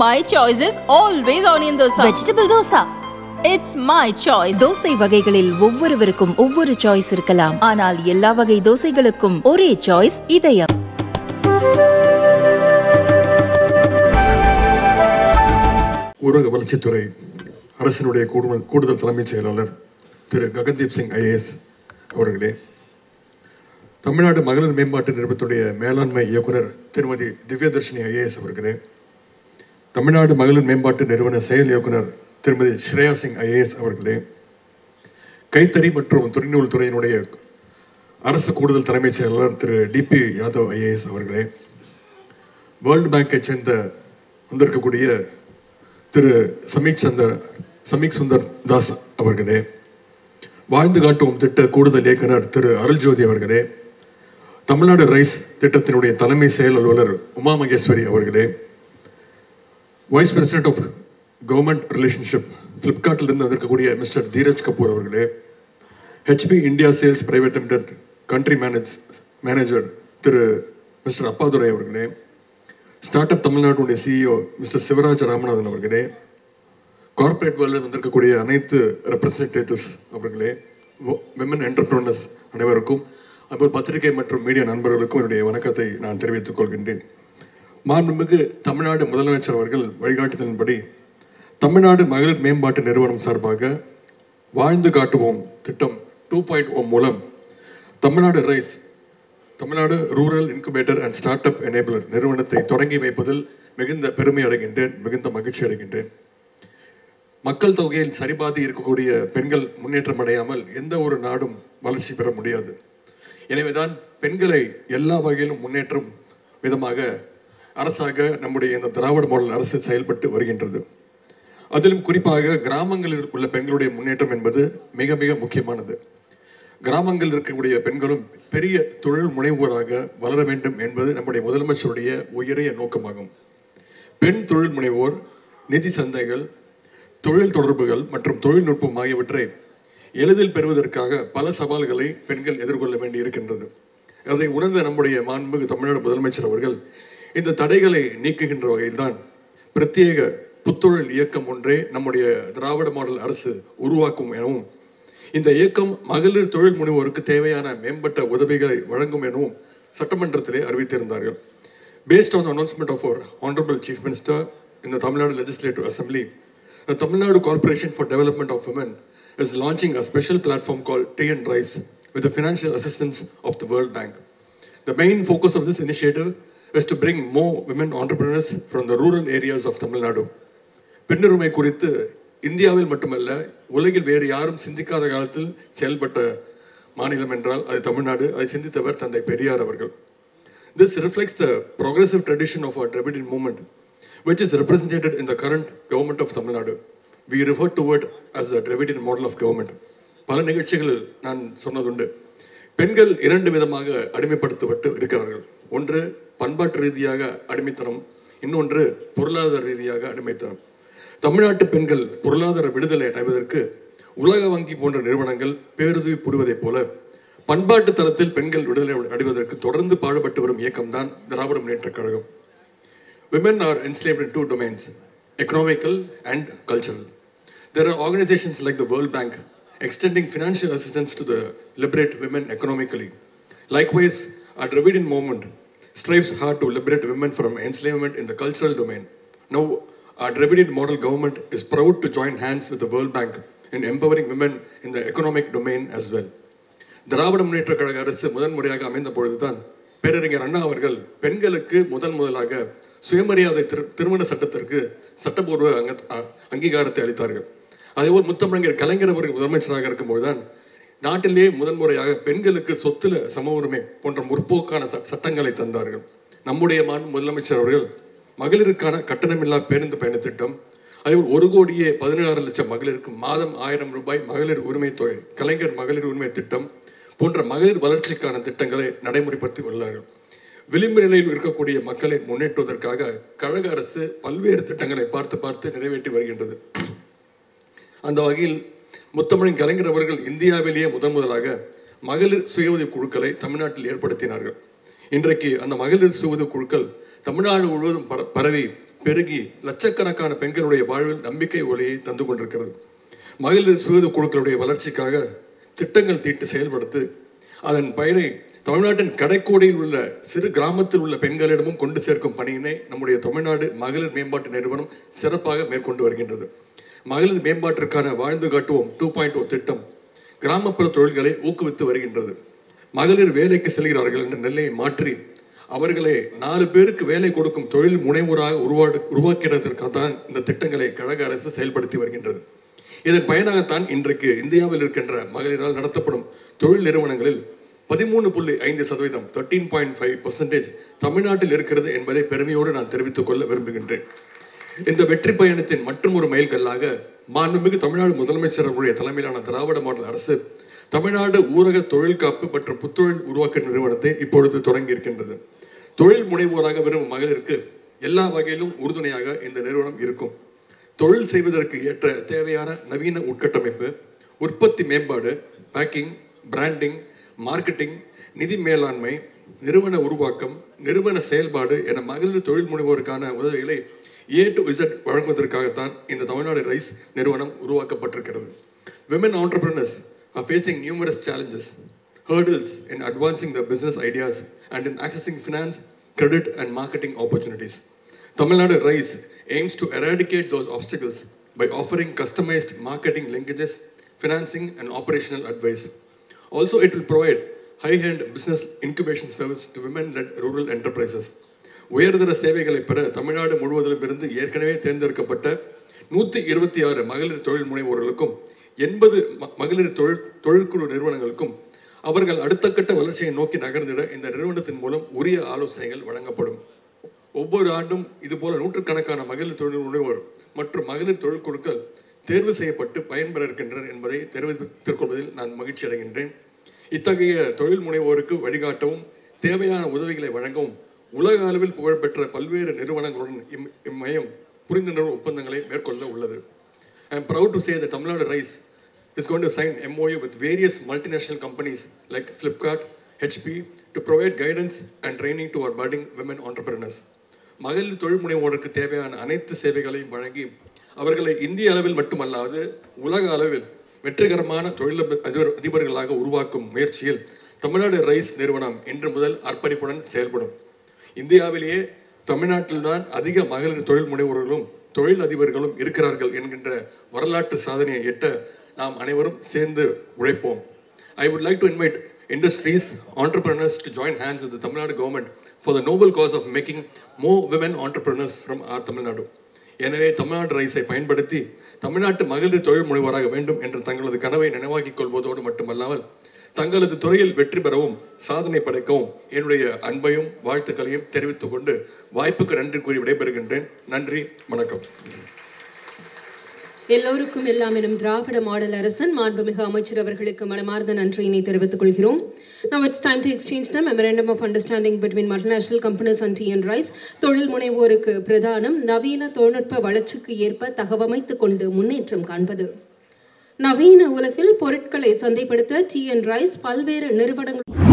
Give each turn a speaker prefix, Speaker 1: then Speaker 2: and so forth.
Speaker 1: My choice is always onion dosa.
Speaker 2: Vegetable dosa
Speaker 1: It's my choice.
Speaker 2: Dosa வகைகளில் ஒவ்வொருவருக்கும் ஒவ்வொரு choice இருக்கலாம் ஆனால் எல்லா வகை தோசைகளுக்கும் ஒரே சாய்ஸ் இதயம்
Speaker 3: ஊரக வளர்ச்சித்துறை அரசினுடைய கூடுதல் கூடுதல் தலைமைச் செயலாளர் திரு ககன்தீப் சிங் ஐஏஎஸ் அவர்களே தமிழ்நாடு மகளிர் மேம்பாட்டு நிறுவனத்துடைய மேலாண்மை இயக்குனர் திருமதி திவ்யதர்ஷினி ஐஏஎஸ் அவர்களே தமிழ்நாடு மகளிர் மேம்பாட்டு நிறுவன செயல் இயக்குனர் திருமதி ஸ்ரேயா சிங் ஐஏஎஸ் அவர்களே கைத்தறி மற்றும் துறைநூல் துறையினுடைய அரசு கூடுதல் தலைமைச் செயலாளர் திரு டிபி யாதவ் ஐஏஎஸ் அவர்களே வேர்ல்டு பேங்கை சேர்ந்த வந்திருக்கக்கூடிய திரு சமீக் சந்தர் சமீக் சுந்தர் தாஸ் அவர்களே வாழ்ந்து காட்டுவோம் திட்ட கூடுதல் இயக்குனர் திரு அருள்ஜோதி அவர்களே தமிழ்நாடு ரைஸ் திட்டத்தினுடைய தலைமை செயல் அலுவலர் உமா மகேஸ்வரி அவர்களே vice president of government relationship ஃப்ளிப்கார்ட்டிலிருந்து வந்திருக்கக்கூடிய மிஸ்டர் தீரஜ் கபூர் அவர்களே HP India sales private limited country manage manager Thiru mister Appadurai அவர்களே ஸ்டார்ட் அப் தமிழ்நாட்டுடைய சிஇஓ மிஸ்டர் சிவராஜ் ராமநாதன் அவர்களே கார்ப்பரேட் வேர்ல்டில் வந்திருக்கக்கூடிய அனைத்து ரெப்ரசன்டேட்டிவ்ஸ் அவர்களே விமன் என்டர்பிரனர்ஸ் அனைவருக்கும் அப்புறம் பத்திரிகை மற்றும் மீடியா நண்பர்களுக்கும் என்னுடைய வணக்கத்தை நான் தெரிவித்துக் கொள்கின்றேன் மாண்புமிகு தமிழ்நாடு முதலமைச்சர் அவர்கள் வழிகாட்டுதலின்படி தமிழ்நாடு மகளிர் மேம்பாட்டு நிறுவனம் சார்பாக வாழ்ந்து காட்டுவோம் திட்டம் டூ பாயிண்ட் ஓ மூலம் Tamil Nadu rise Tamil Nadu rural incubator and start up enabler நிறுவனத்தை தொடங்கி வைப்பதில் மிகுந்த பெருமை அடைகின்றேன் மிகுந்த மகிழ்ச்சி அடைகின்றேன் மக்கள் தொகையில் சரிபாதி இருக்கக்கூடிய பெண்கள் முன்னேற்றம் அடையாமல் எந்த ஒரு நாடும் வளர்ச்சி பெற முடியாது எனவேதான் பெண்களை எல்லா வகையிலும் முன்னேற்றும் விதமாக அரசாக நம்முடைய இந்த திராவிட மாடல் அரசு செயல்பட்டு வருகின்றது அதிலும் குறிப்பாக கிராமங்களில் உள்ள பெண்களுடைய முன்னேற்றம் என்பது மிக மிக முக்கியமானது கிராமங்களில் இருக்கக்கூடிய பெண்களும் பெரிய தொழில் முனைவோராக வளர வேண்டும் என்பது நம்முடைய முதலமைச்சருடைய உயரிய நோக்கமாகும் பெண் தொழில் முனைவோர் நிதி சந்தைகள் தொழில் தொடர்புகள் மற்றும் தொழில்நுட்பம் ஆகியவற்றை எளிதில் பெறுவதற்காக பல சவால்களை பெண்கள் எதிர்கொள்ள வேண்டி இருக்கின்றது அதை உணர்ந்த நம்முடைய மாண்புமிகு தமிழ்நாடு முதலமைச்சர் அவர்கள் இந்த தடைகளை நீக்குகின்ற வகையில்தான் பிரத்யேக புத்தொழில் இயக்கம் ஒன்றே நம்முடைய திராவிட மாடல் அரசு உருவாக்கும் எனவும் இந்த இயக்கம் மகளிர் தொழில் முனைவோருக்கு தேவையான மேம்பட்ட உதவிகளை வழங்கும் எனவும் சட்டமன்றத்திலே அறிவித்திருந்தார்கள் based on announcement of our honourable chief minister in the Tamil Nadu Legislative Assembly, the Tamil Nadu Corporation for Development of Women is launching a special platform called TN Rise with the financial assistance of the World Bank. The main focus of this initiative is to bring more women entrepreneurs from the rural areas of Tamil Nadu. பெண்ணுரிமை குறித்து இந்தியாவில் மட்டுமல்ல உலகில் வேறு யாரும் சிந்திக்காத காலத்தில் செயல்பட்ட மாநிலம் என்றால் அது தமிழ்நாடு அதை சிந்தித்தவர் தந்தை பெரியார் அவர்கள் This reflects the progressive tradition of our Dravidian movement, which is represented in the current government of Tamil Nadu. We refer to it as the Dravidian model of government. பல நிகழ்ச்சிகளில் நான் சொன்னதுண்டு பெண்கள் இரண்டு விதமாக அடிமைப்படுத்தப்பட்டு இருக்கிறார்கள் ஒன்று பண்பாட்டு ரீதியாக அடிமைத்தனம் இன்னொன்று பொருளாதார ரீதியாக அடிமைத்தனம் தமிழ்நாட்டு பெண்கள் பொருளாதார விடுதலை அடைவதற்கு உலக வங்கி போன்ற நிறுவனங்கள் பேருதவி புரிவதைப் போல பண்பாட்டு தளத்தில் பெண்கள் விடுதலை அடைவதற்கு தொடர்ந்து பாடுபட்டு வரும் இயக்கம்தான் திராவிட முன்னேற்றக் கழகம் Women are enslaved in two domains economical and cultural. There are organizations like the World Bank extending financial assistance to the liberate women economically. Likewise, our Dravidian movement strives hard to liberate women from enslavement in the cultural domain. Now, our Dravidian model government is proud to join hands with the World Bank in empowering women in the economic domain as well. திராவிட முன்னேற்ற கழக அரசு முதன்முறையாக அமைந்த பொழுதுதான் பேரறிஞர் அண்ணா அவர்கள் பெண்களுக்கு முதன் முதலாக சுயமரியாதை திரு திருமண சட்டத்திற்கு சட்டப்பூர்வ அங்க அ- அங்கீகாரத்தை அளித்தார்கள் அதேபோல் முத்தமிழங்கர் கலைஞர் அவர்கள் முதலமைச்சராக இருக்கும்போதுதான் நாட்டிலே முதன்முறையாக பெண்களுக்கு சொத்துல சம உரிமை போன்ற முற்போக்கான ச- சட்டங்களை தந்தார்கள் நம்முடைய மாண்பு முதலமைச்சர் அவர்கள் மகளிருக்கான கட்டணமில்லா பேருந்து பயண திட்டம் அதேபோல் ஒரு கோடியே பதினேழு லட்சம் மகளிருக்கு மாதம் ஆயிரம் ரூபாய் மகளிர் உரிமை தொகை கலைஞர் மகளிர் உரிமை திட்டம் போன்ற மகளிர் வளர்ச்சிக்கான திட்டங்களை நடைமுறைப்படுத்தி உள்ளார்கள் விளிம்பு நிலையில் இருக்கக்கூடிய மக்களை முன்னேற்றுவதற்காக கழக அரசு பல்வேறு திட்டங்களை பார்த்து பார்த்து நிறைவேற்றி வருகின்றது அந்த வகையில் முத்தமிழின் கலைஞர் அவர்கள் இந்தியாவிலேயே முதன் முதலாக மகளிர் சுய உதவிக் குழுக்களை தமிழ்நாட்டில் ஏற்படுத்தினார்கள் இன்றைக்கு அந்த மகளிர் சுய உதவிக் குழுக்கள் தமிழ்நாடு முழுவதும் பர- பரவி பெருகி லட்சக்கணக்கான பெண்களுடைய வாழ்வில் நம்பிக்கை ஒளியை தந்து கொண்டிருக்கிறது மகளிர் சுய குழுக்களுடைய வளர்ச்சிக்காக திட்டங்கள் தீட்டு செயல்படுத்தி அதன் பயனை தமிழ்நாட்டின் கடைக்கோடியில் உள்ள சிறு கிராமத்தில் உள்ள பெண்களிடமும் கொண்டு சேர்க்கும் பணியினை நம்முடைய தமிழ்நாடு மகளிர் மேம்பாட்டு நிறுவனம் சிறப்பாக மேற்கொண்டு வருகின்றது மகளிர் மேம்பாட்டிற்கான வாழ்ந்து காட்டுவோம் டூ பாயிண்ட் ஓ திட்டம் கிராமப்புற தொழில்களை ஊக்குவித்து வருகின்றது மகளிர் வேலைக்கு செல்கிறார்கள் என்ற நிலையை மாற்றி அவர்களை நாலு பேருக்கு வேலை கொடுக்கும் தொழில் முனைவோராக உருவாடு உருவாக்கிறதற்காக தான் இந்த திட்டங்களை கழக அரசு செயல்படுத்தி வருகின்றது இதன் பயனாகத்தான் இன்றைக்கு இந்தியாவில் இருக்கின்ற மகளிரால் நடத்தப்படும் தொழில் நிறுவனங்களில் பதிமூணு புள்ளி ஐந்து சதவீதம் தேர்ட்டீன் பாயிண்ட் ஃபைவ் பர்சன்டேஜ் தமிழ்நாட்டில் இருக்கிறது என்பதை பெருமையோடு நான் தெரிவித்துக் கொள்ள விரும்புகின்றேன் இந்த வெற்றி பயணத்தின் மற்றும் ஒரு மைல்கல்லாக மாண்புமிகு தமிழ்நாடு முதலமைச்சர் அவருடைய தலைமையிலான திராவிட மாடல் அரசு தமிழ்நாடு ஊரக தொழில் காப்பு மற்றும் புத்தொழில் உருவாக்க நிறுவனத்தை இப்பொழுது தொடங்கி இருக்கின்றது தொழில் முனைவோராக விரும்பும் மகளிருக்கு எல்லா வகையிலும் உறுதுணையாக இந்த நிறுவனம் இருக்கும் தொழில் செய்வதற்கு ஏற்ற தேவையான நவீன உட்கட்டமைப்பு உற்பத்தி மேம்பாடு பேக்கிங் பிராண்டிங் மார்க்கெட்டிங் நிதி மேலாண்மை நிறுவன உருவாக்கம் நிறுவன செயல்பாடு என மகளிர் தொழில் முனைவோருக்கான உதவிகளை ஏ டு இசட் வழங்குவதற்காகத்தான் இந்த தமிழ்நாடு ரைஸ் நிறுவனம் உருவாக்கப்பட்டிருக்கிறது women entrepreneurs are facing numerous challenges, hurdles in advancing their business ideas and in accessing finance, credit, and marketing opportunities. Tamil Nadu RISE aims to eradicate those obstacles by offering customized marketing linkages, financing, and operational advice. Also, it will provide high-end business incubation service to women-led rural enterprises. உயர்தர சேவைகளை பெற தமிழ்நாடு முழுவதிலும் இருந்து ஏற்கனவே தேர்ந்தெடுக்கப்பட்ட நூற்றி இருபத்தி ஆறு மகளிர் தொழில் முனைவோர்களுக்கும் எண்பது மகளிர் தொழில் தொழிற்குழு நிறுவனங்களுக்கும் அவர்கள் அடுத்த கட்ட வளர்ச்சியை நோக்கி நகர்ந்திட இந்த நிறுவனத்தின் மூலம் உரிய ஆலோசனைகள் வழங்கப்படும் ஒவ்வொரு ஆண்டும் இதுபோல நூற்றுக்கணக்கான மகளிர் தொழில் முனைவோர் மற்றும் மகளிர் தொழிற்குழுக்கள் தேர்வு செய்யப்பட்டு பயன்பெற இருக்கின்றனர் என்பதை தெரிவித்துக் கொள்வதில் நான் மகிழ்ச்சி அடைகின்றேன் இத்தகைய தொழில் முனைவோருக்கு வழிகாட்டவும் தேவையான உதவிகளை வழங்கவும் உலக அளவில் புகழ்பெற்ற பல்வேறு நிறுவனங்களுடன் இம் இம்மையம் புரிந்துணர்வு ஒப்பந்தங்களை மேற்கொள்ள உள்ளது I am proud to say that Tamil Nadu Rice is going to sign MOU with various multinational companies like Flipkart, HP to provide guidance and training to our budding women entrepreneurs. மகளிர் தொழில் முனைவோருக்கு தேவையான அனைத்து சேவைகளையும் வழங்கி அவர்களை இந்திய அளவில் மட்டுமல்லாது உலக அளவில் வெற்றிகரமான தொழில் அதிபர் அதிபர்களாக உருவாக்கும் முயற்சியில் தமிழ்நாடு ரைஸ் நிறுவனம் இன்று முதல் அர்ப்பணிப்புடன் செயல்படும் இந்தியாவிலேயே தமிழ்நாட்டில்தான் அதிக மகளிர் தொழில் முனைவோர்களும் தொழில் அதிபர்களும் இருக்கிறார்கள் என்கின்ற வரலாற்று சாதனையை எட்ட நாம் அனைவரும் சேர்ந்து உழைப்போம் ஐ would like to invite industries, entrepreneurs to join hands with the Tamil Nadu government for the noble cause of making more women entrepreneurs from our Tamil Nadu. எனவே தமிழ்நாடு ரைஸை பயன்படுத்தி தமிழ்நாட்டு மகளிர் தொழில் முனைவோராக வேண்டும் என்ற தங்களது கனவை நினைவாக்கிக் கொள்வதோடு மட்டுமல்லாமல் தங்களது துறையில் வெற்றி பெறவும் சாதனை படைக்கவும் என்னுடைய அன்பையும் வாழ்த்துக்களையும் தெரிவித்துக் கொண்டு வாய்ப்புக்கு நன்றி கூறி விடைபெறுகின்றேன் நன்றி வணக்கம்
Speaker 4: எல்லோருக்கும் எல்லாம் எனும் திராவிட மாடல் அரசன் மாண்புமிகு அமைச்சர் அவர்களுக்கு மனமார்ந்த நன்றியினை தெரிவித்துக் கொள்கிறோம் Now it's time to exchange the memorandum of understanding between multinational companies and tea and rice தொழில் முனைவோருக்கு பிரதானம் நவீன தொழில்நுட்ப வளர்ச்சிக்கு ஏற்ப தகவமைத்துக் கொண்டு முன்னேற்றம் காண்பது நவீன உலகில் பொருட்களை சந்தைப்படுத்த டி அண்ட் ரைஸ் பல்வேறு நிறுவனங்கள்